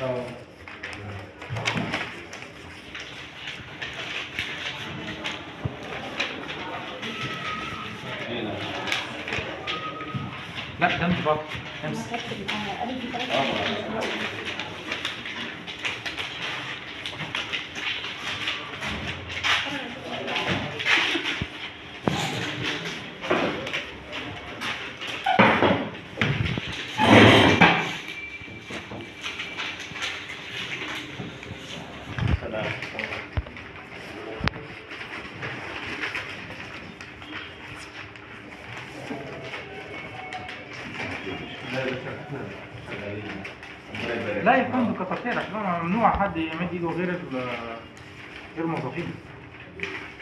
لا ده مش بطل امسك انا كاتب انا قالت لي ثلاث لا يا فندم كتر خيرك لا ممنوع حد يمد ايده غير ال- غير الموظفين